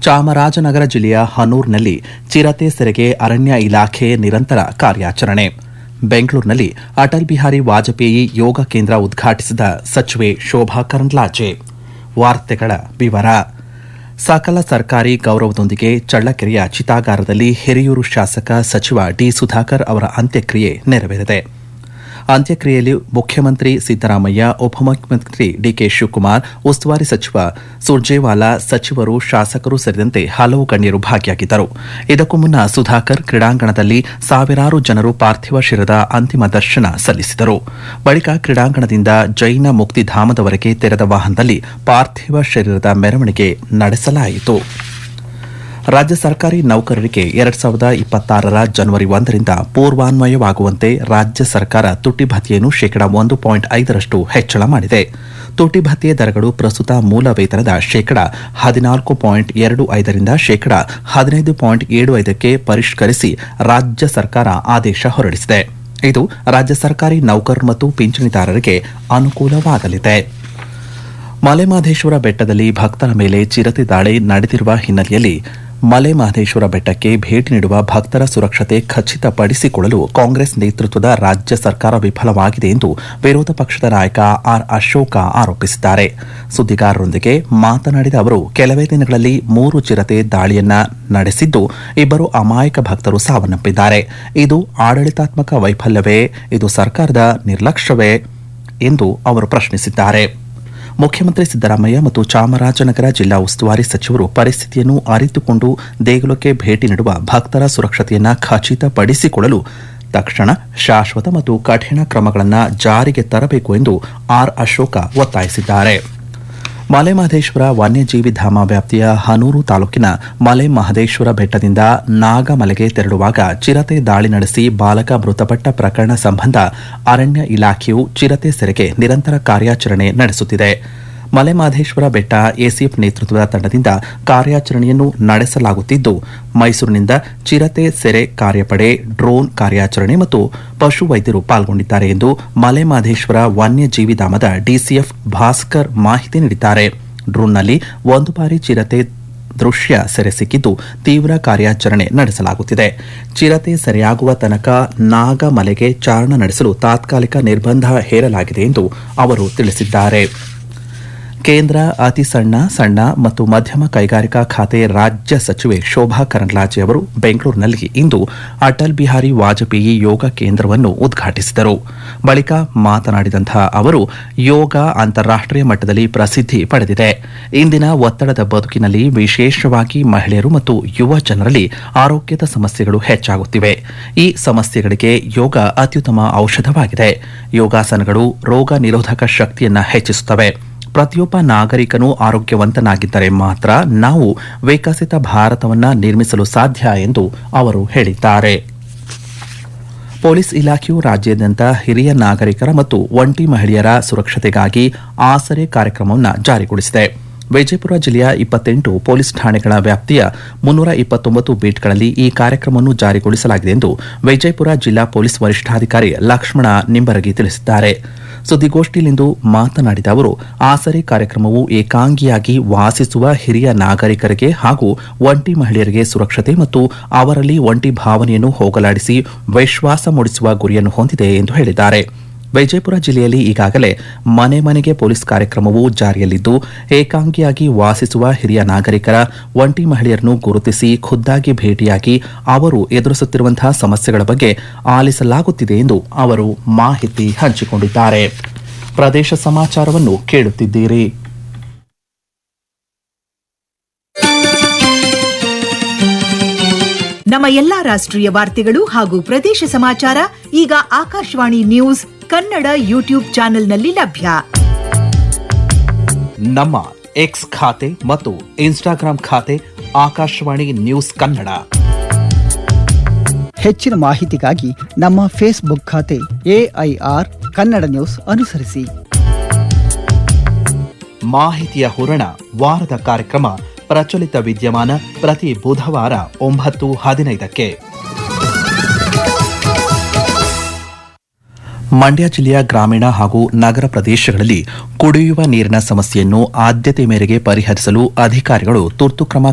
ಚಾಮರಾಜನಗರ ಜಿಲ್ಲೆಯ ಹನೂರ್ನಲ್ಲಿ ಚಿರತೆ ಸೆರೆಗೆ ಅರಣ್ಯ ಇಲಾಖೆ ನಿರಂತರ ಕಾರ್ಯಾಚರಣೆ ಬೆಂಗಳೂರಿನಲ್ಲಿ ಅಟಲ್ ಬಿಹಾರಿ ವಾಜಪೇಯಿ ಯೋಗ ಕೇಂದ್ರ ಉದ್ಘಾಟಿಸಿದ ಸಚಿವೆ ಶೋಭಾ ಕರಂದ್ಲಾಜೆ ವಾರ್ತೆಗಳ ವಿವರ ಸಕಲ ಸರ್ಕಾರಿ ಗೌರವದೊಂದಿಗೆ ಚಳ್ಳಕೆರೆಯ ಚಿತಾಗಾರದಲ್ಲಿ ಹಿರಿಯೂರು ಶಾಸಕ ಸಚಿವ ಡಿ ಸುಧಾಕರ್ ಅವರ ಅಂತ್ಯಕ್ರಿಯೆ ನೆರವೇರಿದೆ ಅಂತ್ಯಕ್ರಿಯೆಯಲ್ಲಿ ಮುಖ್ಯಮಂತ್ರಿ ಸಿದ್ದರಾಮಯ್ಯ ಉಪಮುಖ್ಯಮಂತ್ರಿ ಡಿಕೆ ಶಿವಕುಮಾರ್ ಉಸ್ತುವಾರಿ ಸಚಿವ ಸುರ್ಜೇವಾಲಾ ಸಚಿವರು ಶಾಸಕರು ಸೇರಿದಂತೆ ಹಲವು ಗಣ್ಯರು ಭಾಗಿಯಾಗಿದ್ದರು ಇದಕ್ಕೂ ಮುನ್ನ ಸುಧಾಕರ್ ಕ್ರೀಡಾಂಗಣದಲ್ಲಿ ಸಾವಿರಾರು ಜನರು ಪಾರ್ಥಿವ ಶಿರದ ಅಂತಿಮ ದರ್ಶನ ಸಲ್ಲಿಸಿದರು ಬಳಿಕ ಕ್ರೀಡಾಂಗಣದಿಂದ ಜೈನ ಮುಕ್ತಿಧಾಮದವರೆಗೆ ತೆರೆದ ವಾಹನದಲ್ಲಿ ಪಾರ್ಥಿವ ಶರೀರದ ಮೆರವಣಿಗೆ ನಡೆಸಲಾಯಿತು ರಾಜ್ಯ ಸರ್ಕಾರಿ ನೌಕರರಿಗೆ ಎರಡ್ ಸಾವಿರದ ಇಪ್ಪತ್ತಾರರ ಜನವರಿ ಒಂದರಿಂದ ಪೂರ್ವಾನ್ವಯವಾಗುವಂತೆ ರಾಜ್ಯ ಸರ್ಕಾರ ತುಟ್ಟಿ ಭತ್ಯೆಯನ್ನು ಶೇಕಡಾ ಒಂದು ಪಾಯಿಂಟ್ ಐದರಷ್ಟು ಹೆಚ್ಚಳ ಮಾಡಿದೆ ತುಟ್ಟಿ ಭತ್ಯೆ ದರಗಳು ಪ್ರಸ್ತುತ ಮೂಲ ವೇತನದ ಶೇಕಡಾ ಹದಿನಾಲ್ಕು ಪಾಯಿಂಟ್ ಎರಡು ಐದರಿಂದ ಶೇಕಡಾ ಹದಿನೈದು ಪಾಯಿಂಟ್ ಏಳು ಐದಕ್ಕೆ ಪರಿಷ್ಕರಿಸಿ ರಾಜ್ಯ ಸರ್ಕಾರ ಆದೇಶ ಹೊರಡಿಸಿದೆ ಇದು ರಾಜ್ಯ ಸರ್ಕಾರಿ ನೌಕರರು ಮತ್ತು ಪಿಂಚಣಿದಾರರಿಗೆ ಅನುಕೂಲವಾಗಲಿದೆ ಮಲೆಮಹದೇಶ್ವರ ಬೆಟ್ಟದಲ್ಲಿ ಭಕ್ತರ ಮೇಲೆ ಚಿರತೆ ದಾಳಿ ನಡೆದಿರುವ ಹಿನ್ನೆಲೆಯಲ್ಲಿ ಮಲೆಮಹದೇಶ್ವರ ಬೆಟ್ಟಕ್ಕೆ ಭೇಟಿ ನೀಡುವ ಭಕ್ತರ ಸುರಕ್ಷತೆ ಖಚಿತಪಡಿಸಿಕೊಳ್ಳಲು ಕಾಂಗ್ರೆಸ್ ನೇತೃತ್ವದ ರಾಜ್ಯ ಸರ್ಕಾರ ವಿಫಲವಾಗಿದೆ ಎಂದು ವಿರೋಧ ಪಕ್ಷದ ನಾಯಕ ಆರ್ ಅಶೋಕ ಆರೋಪಿಸಿದ್ದಾರೆ ಸುದ್ದಿಗಾರರೊಂದಿಗೆ ಮಾತನಾಡಿದ ಅವರು ಕೆಲವೇ ದಿನಗಳಲ್ಲಿ ಮೂರು ಚಿರತೆ ದಾಳಿಯನ್ನ ನಡೆಸಿದ್ದು ಇಬ್ಬರು ಅಮಾಯಕ ಭಕ್ತರು ಸಾವನ್ನಪ್ಪಿದ್ದಾರೆ ಇದು ಆಡಳಿತಾತ್ಮಕ ವೈಫಲ್ಯವೇ ಇದು ಸರ್ಕಾರದ ನಿರ್ಲಕ್ಷ್ಯವೇ ಎಂದು ಅವರು ಪ್ರಶ್ನಿಸಿದ್ದಾರೆ ಮುಖ್ಯಮಂತ್ರಿ ಸಿದ್ದರಾಮಯ್ಯ ಮತ್ತು ಚಾಮರಾಜನಗರ ಜಿಲ್ಲಾ ಉಸ್ತುವಾರಿ ಸಚಿವರು ಪರಿಸ್ಥಿತಿಯನ್ನು ಅರಿತುಕೊಂಡು ದೇಗುಲಕ್ಕೆ ಭೇಟಿ ನೀಡುವ ಭಕ್ತರ ಸುರಕ್ಷತೆಯನ್ನು ಖಚಿತಪಡಿಸಿಕೊಳ್ಳಲು ತಕ್ಷಣ ಶಾಶ್ವತ ಮತ್ತು ಕಠಿಣ ಕ್ರಮಗಳನ್ನು ಜಾರಿಗೆ ತರಬೇಕು ಎಂದು ಆರ್ ಅಶೋಕ ಒತ್ತಾಯಿಸಿದ್ದಾರೆ ಮಲೆಮಹದೇಶ್ವರ ವನ್ಯಜೀವಿ ಧಾಮ ವ್ಯಾಪ್ತಿಯ ಹನೂರು ತಾಲೂಕಿನ ಮಲೆ ಮಹದೇಶ್ವರ ಬೆಟ್ಟದಿಂದ ನಾಗಮಲೆಗೆ ತೆರಳುವಾಗ ಚಿರತೆ ದಾಳಿ ನಡೆಸಿ ಬಾಲಕ ಮೃತಪಟ್ಟ ಪ್ರಕರಣ ಸಂಬಂಧ ಅರಣ್ಯ ಇಲಾಖೆಯು ಚಿರತೆ ಸೆರೆಗೆ ನಿರಂತರ ಕಾರ್ಯಾಚರಣೆ ನಡೆಸುತ್ತಿದೆ ಮಲೆಮಹದೇಶ್ವರ ಬೆಟ್ಟ ಎಸಿಎಫ್ ನೇತೃತ್ವದ ತಂಡದಿಂದ ಕಾರ್ಯಾಚರಣೆಯನ್ನು ನಡೆಸಲಾಗುತ್ತಿದ್ದು ಮೈಸೂರಿನಿಂದ ಚಿರತೆ ಸೆರೆ ಕಾರ್ಯಪಡೆ ಡ್ರೋನ್ ಕಾರ್ಯಾಚರಣೆ ಮತ್ತು ಪಶು ವೈದ್ಯರು ಪಾಲ್ಗೊಂಡಿದ್ದಾರೆ ಎಂದು ಮಲೆಮಹದೇಶ್ವರ ವನ್ಯಜೀವಿ ಧಾಮದ ಡಿಸಿಎಫ್ ಭಾಸ್ಕರ್ ಮಾಹಿತಿ ನೀಡಿದ್ದಾರೆ ಡ್ರೋನ್ನಲ್ಲಿ ಒಂದು ಬಾರಿ ಚಿರತೆ ದೃಶ್ಯ ಸೆರೆ ಸಿಕ್ಕಿದ್ದು ತೀವ್ರ ಕಾರ್ಯಾಚರಣೆ ನಡೆಸಲಾಗುತ್ತಿದೆ ಚಿರತೆ ಸೆರೆಯಾಗುವ ತನಕ ನಾಗಮಲೆಗೆ ಚಾರಣ ನಡೆಸಲು ತಾತ್ಕಾಲಿಕ ನಿರ್ಬಂಧ ಹೇರಲಾಗಿದೆ ಎಂದು ಅವರು ತಿಳಿಸಿದ್ದಾರೆ ಕೇಂದ್ರ ಅತಿ ಸಣ್ಣ ಸಣ್ಣ ಮತ್ತು ಮಧ್ಯಮ ಕೈಗಾರಿಕಾ ಖಾತೆ ರಾಜ್ಯ ಸಚಿವೆ ಶೋಭಾ ಕರಂದ್ಲಾಜೆ ಅವರು ಬೆಂಗಳೂರಿನಲ್ಲಿ ಇಂದು ಅಟಲ್ ಬಿಹಾರಿ ವಾಜಪೇಯಿ ಯೋಗ ಕೇಂದ್ರವನ್ನು ಉದ್ಘಾಟಿಸಿದರು ಬಳಿಕ ಮಾತನಾಡಿದಂತಹ ಅವರು ಯೋಗ ಅಂತಾರಾಷ್ಟೀಯ ಮಟ್ಟದಲ್ಲಿ ಪ್ರಸಿದ್ಧಿ ಪಡೆದಿದೆ ಇಂದಿನ ಒತ್ತಡದ ಬದುಕಿನಲ್ಲಿ ವಿಶೇಷವಾಗಿ ಮಹಿಳೆಯರು ಮತ್ತು ಯುವ ಜನರಲ್ಲಿ ಆರೋಗ್ಯದ ಸಮಸ್ಯೆಗಳು ಹೆಚ್ಚಾಗುತ್ತಿವೆ ಈ ಸಮಸ್ಯೆಗಳಿಗೆ ಯೋಗ ಅತ್ಯುತ್ತಮ ಔಷಧವಾಗಿದೆ ಯೋಗಾಸನಗಳು ರೋಗ ನಿರೋಧಕ ಶಕ್ತಿಯನ್ನು ಹೆಚ್ಚಿಸುತ್ತವೆ ಪ್ರತಿಯೊಬ್ಬ ನಾಗರಿಕನೂ ಆರೋಗ್ಯವಂತನಾಗಿದ್ದರೆ ಮಾತ್ರ ನಾವು ವಿಕಸಿತ ಭಾರತವನ್ನ ನಿರ್ಮಿಸಲು ಸಾಧ್ಯ ಎಂದು ಅವರು ಹೇಳಿದ್ದಾರೆ ಪೊಲೀಸ್ ಇಲಾಖೆಯು ರಾಜ್ಯಾದ್ಯಂತ ಹಿರಿಯ ನಾಗರಿಕರ ಮತ್ತು ಒಂಟಿ ಮಹಿಳೆಯರ ಸುರಕ್ಷತೆಗಾಗಿ ಆಸರೆ ಕಾರ್ಯಕ್ರಮವನ್ನು ಜಾರಿಗೊಳಿಸಿದೆ ವಿಜಯಪುರ ಜಿಲ್ಲೆಯ ಇಪ್ಪತ್ತೆಂಟು ಪೊಲೀಸ್ ಠಾಣೆಗಳ ವ್ಯಾಪ್ತಿಯ ಮುನ್ನೂರ ಇಪ್ಪತ್ತೊಂಬತ್ತು ಬೀಟ್ಗಳಲ್ಲಿ ಈ ಕಾರ್ಯಕ್ರಮವನ್ನು ಜಾರಿಗೊಳಿಸಲಾಗಿದೆ ಎಂದು ವಿಜಯಪುರ ಜಿಲ್ಲಾ ಪೊಲೀಸ್ ವರಿಷ್ಠಾಧಿಕಾರಿ ಲಕ್ಷ್ಮಣ ನಿಂಬರಗಿ ತಿಳಿಸಿದ್ದಾರೆ ಸುದ್ದಿಗೋಷ್ಠಿಯಲ್ಲಿಂದು ಮಾತನಾಡಿದ ಅವರು ಆಸರೆ ಕಾರ್ಯಕ್ರಮವು ಏಕಾಂಗಿಯಾಗಿ ವಾಸಿಸುವ ಹಿರಿಯ ನಾಗರಿಕರಿಗೆ ಹಾಗೂ ಒಂಟಿ ಮಹಿಳೆಯರಿಗೆ ಸುರಕ್ಷತೆ ಮತ್ತು ಅವರಲ್ಲಿ ಒಂಟಿ ಭಾವನೆಯನ್ನು ಹೋಗಲಾಡಿಸಿ ವಿಶ್ವಾಸ ಮೂಡಿಸುವ ಗುರಿಯನ್ನು ಹೊಂದಿದೆ ಎಂದು ಹೇಳಿದ್ದಾರೆ ವಿಜಯಪುರ ಜಿಲ್ಲೆಯಲ್ಲಿ ಈಗಾಗಲೇ ಮನೆ ಮನೆಗೆ ಪೊಲೀಸ್ ಕಾರ್ಯಕ್ರಮವು ಜಾರಿಯಲ್ಲಿದ್ದು ಏಕಾಂಗಿಯಾಗಿ ವಾಸಿಸುವ ಹಿರಿಯ ನಾಗರಿಕರ ಒಂಟಿ ಮಹಿಳೆಯರನ್ನು ಗುರುತಿಸಿ ಖುದ್ದಾಗಿ ಭೇಟಿಯಾಗಿ ಅವರು ಎದುರಿಸುತ್ತಿರುವಂತಹ ಸಮಸ್ಯೆಗಳ ಬಗ್ಗೆ ಆಲಿಸಲಾಗುತ್ತಿದೆ ಎಂದು ಅವರು ಮಾಹಿತಿ ಹಂಚಿಕೊಂಡಿದ್ದಾರೆ ಪ್ರದೇಶ ಸಮಾಚಾರವನ್ನು ಕೇಳುತ್ತಿದ್ದೀರಿ ನಮ್ಮ ಎಲ್ಲಾ ರಾಷ್ಟ್ರೀಯ ವಾರ್ತೆಗಳು ಹಾಗೂ ಪ್ರದೇಶ ಸಮಾಚಾರ ಈಗ ಆಕಾಶವಾಣಿ ನ್ಯೂಸ್ ಕನ್ನಡ ಯೂಟ್ಯೂಬ್ ಚಾನೆಲ್ನಲ್ಲಿ ಲಭ್ಯ ನಮ್ಮ ಎಕ್ಸ್ ಖಾತೆ ಮತ್ತು ಇನ್ಸ್ಟಾಗ್ರಾಂ ಖಾತೆ ಆಕಾಶವಾಣಿ ನ್ಯೂಸ್ ಕನ್ನಡ ಹೆಚ್ಚಿನ ಮಾಹಿತಿಗಾಗಿ ನಮ್ಮ ಫೇಸ್ಬುಕ್ ಖಾತೆ ಎಐಆರ್ ಕನ್ನಡ ನ್ಯೂಸ್ ಅನುಸರಿಸಿ ಮಾಹಿತಿಯ ಹೂರಣ ವಾರದ ಕಾರ್ಯಕ್ರಮ ಪ್ರಚಲಿತ ವಿದ್ಯಮಾನ ಪ್ರತಿ ಬುಧವಾರ ಒಂಬತ್ತು ಹದಿನೈದಕ್ಕೆ ಮಂಡ್ಯ ಜಿಲ್ಲೆಯ ಗ್ರಾಮೀಣ ಹಾಗೂ ನಗರ ಪ್ರದೇಶಗಳಲ್ಲಿ ಕುಡಿಯುವ ನೀರಿನ ಸಮಸ್ಯೆಯನ್ನು ಆದ್ಯತೆ ಮೇರೆಗೆ ಪರಿಹರಿಸಲು ಅಧಿಕಾರಿಗಳು ತುರ್ತು ಕ್ರಮ